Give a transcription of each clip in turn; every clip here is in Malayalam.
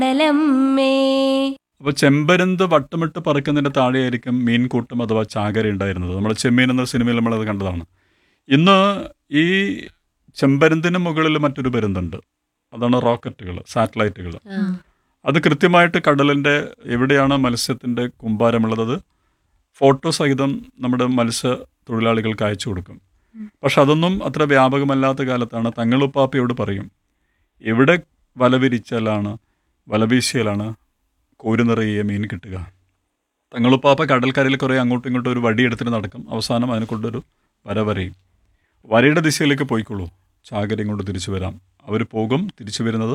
കടലമ്മേ അപ്പോൾ ചെമ്പരുന്ത് വട്ടമിട്ട് പറക്കുന്നതിൻ്റെ താഴെയായിരിക്കും മീൻകൂട്ടം അഥവാ ചാകര ഉണ്ടായിരുന്നത് നമ്മൾ ചെമ്മീൻ എന്ന സിനിമയിൽ നമ്മളത് കണ്ടതാണ് ഇന്ന് ഈ ചെമ്പരുന്തിന് മുകളിൽ മറ്റൊരു പരുന്തുണ്ട് അതാണ് റോക്കറ്റുകൾ സാറ്റലൈറ്റുകൾ അത് കൃത്യമായിട്ട് കടലിൻ്റെ എവിടെയാണ് മത്സ്യത്തിൻ്റെ കുമ്പാരമുള്ളത് അത് ഫോട്ടോ സഹിതം നമ്മുടെ മത്സ്യ തൊഴിലാളികൾക്ക് അയച്ചു കൊടുക്കും പക്ഷെ അതൊന്നും അത്ര വ്യാപകമല്ലാത്ത കാലത്താണ് തങ്ങളുപ്പാപ്പയോട് പറയും എവിടെ വല വിരിച്ചാലാണ് വല വീശിയാലാണ് കോരി നിറയെ മീൻ കിട്ടുക തങ്ങളുപ്പാപ്പ കടൽക്കരയിൽ കുറേ അങ്ങോട്ടും ഇങ്ങോട്ടും ഒരു വടി എടുത്തിട്ട് നടക്കും അവസാനം അതിനെ കൊണ്ടൊരു വര വരയും വരയുടെ ദിശയിലേക്ക് പോയിക്കോളൂ ചാകരയും കൊണ്ട് തിരിച്ചു വരാം അവർ പോകും തിരിച്ചു വരുന്നത്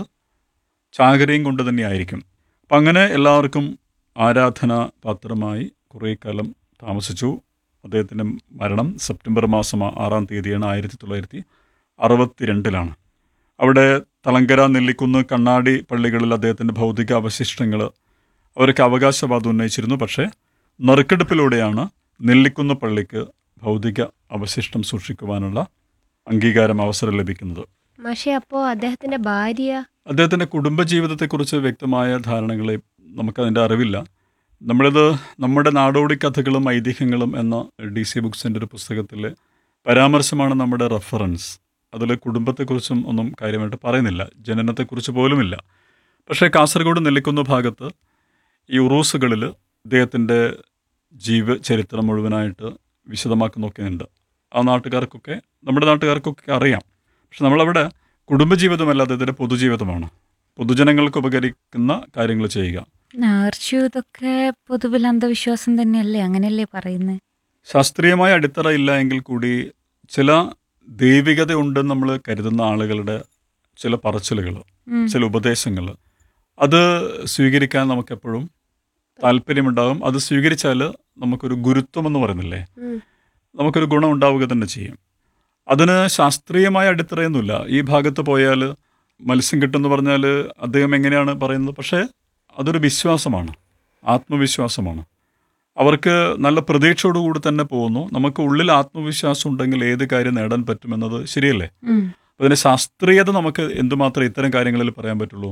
ചാകരയും കൊണ്ട് തന്നെയായിരിക്കും അപ്പം അങ്ങനെ എല്ലാവർക്കും ആരാധന പാത്രമായി കുറേ കാലം താമസിച്ചു അദ്ദേഹത്തിൻ്റെ മരണം സെപ്റ്റംബർ മാസം ആറാം തീയതിയാണ് ആയിരത്തി തൊള്ളായിരത്തി അറുപത്തിരണ്ടിലാണ് അവിടെ തളങ്കര നെല്ലിക്കുന്ന് കണ്ണാടി പള്ളികളിൽ അദ്ദേഹത്തിൻ്റെ ഭൗതിക അവശിഷ്ടങ്ങൾ അവർക്ക് അവകാശവാദം ഉന്നയിച്ചിരുന്നു പക്ഷേ നറുക്കെടുപ്പിലൂടെയാണ് നെല്ലിക്കുന്ന് പള്ളിക്ക് ഭൗതിക അവശിഷ്ടം സൂക്ഷിക്കുവാനുള്ള അംഗീകാരം അവസരം ലഭിക്കുന്നത് പക്ഷെ അപ്പോ അദ്ദേഹത്തിന്റെ ഭാര്യ അദ്ദേഹത്തിൻ്റെ കുടുംബജീവിതത്തെക്കുറിച്ച് വ്യക്തമായ ധാരണകളെ നമുക്കതിൻ്റെ അറിവില്ല നമ്മളിത് നമ്മുടെ നാടോടി കഥകളും ഐതിഹ്യങ്ങളും എന്ന ഡി സി ബുക്സിൻ്റെ ഒരു പുസ്തകത്തിലെ പരാമർശമാണ് നമ്മുടെ റെഫറൻസ് അതിൽ കുടുംബത്തെക്കുറിച്ചും ഒന്നും കാര്യമായിട്ട് പറയുന്നില്ല ജനനത്തെക്കുറിച്ച് പോലുമില്ല പക്ഷേ കാസർഗോഡ് നെല്ലിക്കുന്ന ഭാഗത്ത് ഈ ഉറൂസുകളിൽ ഇദ്ദേഹത്തിൻ്റെ ജീവചരിത്രം മുഴുവനായിട്ട് വിശദമാക്കുന്നൊക്കെയുണ്ട് ആ നാട്ടുകാർക്കൊക്കെ നമ്മുടെ നാട്ടുകാർക്കൊക്കെ അറിയാം പക്ഷെ നമ്മളവിടെ കുടുംബജീവിതമല്ല അദ്ദേഹത്തിൻ്റെ പൊതുജീവിതമാണ് പൊതുജനങ്ങൾക്ക് ഉപകരിക്കുന്ന കാര്യങ്ങൾ ചെയ്യുക നേർച്ചു ഇതൊക്കെ പൊതുവിൽ അന്ധവിശ്വാസം തന്നെയല്ലേ അങ്ങനെയല്ലേ പറയുന്നത് ശാസ്ത്രീയമായ അടിത്തറ ഇല്ല എങ്കിൽ കൂടി ചില ദൈവികത ഉണ്ടെന്ന് നമ്മൾ കരുതുന്ന ആളുകളുടെ ചില പറച്ചിലുകൾ ചില ഉപദേശങ്ങൾ അത് സ്വീകരിക്കാൻ നമുക്കെപ്പോഴും താല്പര്യമുണ്ടാകും അത് സ്വീകരിച്ചാൽ നമുക്കൊരു ഗുരുത്വം എന്ന് പറയുന്നില്ലേ ഉം. നമുക്കൊരു ഗുണം ഉണ്ടാവുക തന്നെ ചെയ്യും അതിന് ശാസ്ത്രീയമായ അടിത്തറയൊന്നുമില്ല ഈ ഭാഗത്ത് പോയാൽ മത്സ്യം കിട്ടുമെന്ന് പറഞ്ഞാൽ അദ്ദേഹം എങ്ങനെയാണ് പറയുന്നത് പക്ഷേ അതൊരു വിശ്വാസമാണ് ആത്മവിശ്വാസമാണ് അവർക്ക് നല്ല പ്രതീക്ഷയോടുകൂടി തന്നെ പോകുന്നു നമുക്ക് ഉള്ളിൽ ആത്മവിശ്വാസം ഉണ്ടെങ്കിൽ ഏത് കാര്യം നേടാൻ പറ്റുമെന്നത് ശരിയല്ലേ അതിന് ശാസ്ത്രീയത നമുക്ക് എന്തുമാത്രം ഇത്തരം കാര്യങ്ങളിൽ പറയാൻ പറ്റുള്ളൂ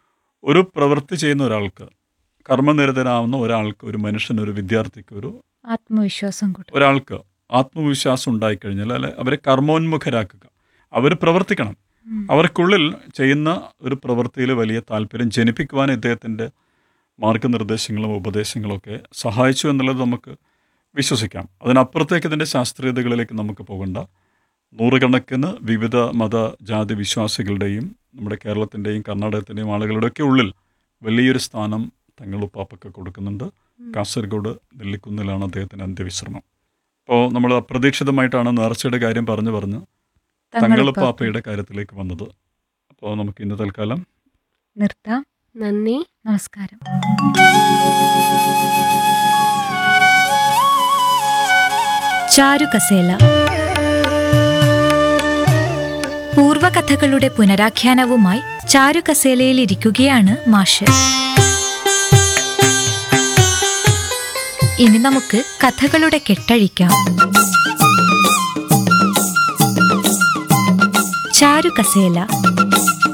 ഒരു പ്രവൃത്തി ചെയ്യുന്ന ഒരാൾക്ക് കർമ്മനിരതനാവുന്ന ഒരാൾക്ക് ഒരു മനുഷ്യന് ഒരു വിദ്യാർത്ഥിക്ക് ഒരു ആത്മവിശ്വാസം കൂട്ടും ഒരാൾക്ക് ആത്മവിശ്വാസം ഉണ്ടായിക്കഴിഞ്ഞാൽ അല്ലെ അവരെ കർമ്മോന്മുഖരാക്കുക അവർ പ്രവർത്തിക്കണം അവർക്കുള്ളിൽ ചെയ്യുന്ന ഒരു പ്രവൃത്തിയിൽ വലിയ താല്പര്യം ജനിപ്പിക്കുവാൻ ഇദ്ദേഹത്തിൻ്റെ മാർഗനിർദ്ദേശങ്ങളും ഉപദേശങ്ങളും ഒക്കെ സഹായിച്ചു എന്നുള്ളത് നമുക്ക് വിശ്വസിക്കാം അതിനപ്പുറത്തേക്ക് ഇതിൻ്റെ ശാസ്ത്രീയതകളിലേക്ക് നമുക്ക് പോകണ്ട നൂറുകണക്കിന് വിവിധ മത ജാതി വിശ്വാസികളുടെയും നമ്മുടെ കേരളത്തിൻ്റെയും കർണാടകത്തിൻ്റെയും ആളുകളുടെയൊക്കെ ഉള്ളിൽ വലിയൊരു സ്ഥാനം തങ്ങളുപ്പാപ്പൊക്കെ കൊടുക്കുന്നുണ്ട് കാസർഗോഡ് നെല്ലിക്കുന്നിലാണ് അദ്ദേഹത്തിൻ്റെ അന്ത്യവിശ്രമം അപ്പോൾ നമ്മൾ അപ്രതീക്ഷിതമായിട്ടാണ് നേർച്ചയുടെ കാര്യം പറഞ്ഞു പറഞ്ഞ് തങ്ങളുപ്പാപ്പയുടെ കാര്യത്തിലേക്ക് വന്നത് അപ്പോൾ നമുക്ക് ഇന്ന് തൽക്കാലം നിർത്താം നന്ദി നമസ്കാരം ചാരുകസേല പൂർവകഥകളുടെ പുനരാഖ്യാനവുമായി ചാരുകസേലയിൽ ഇരിക്കുകയാണ് മാഷ് ഇനി നമുക്ക് കഥകളുടെ കെട്ടഴിക്കാം ചാരുകസേല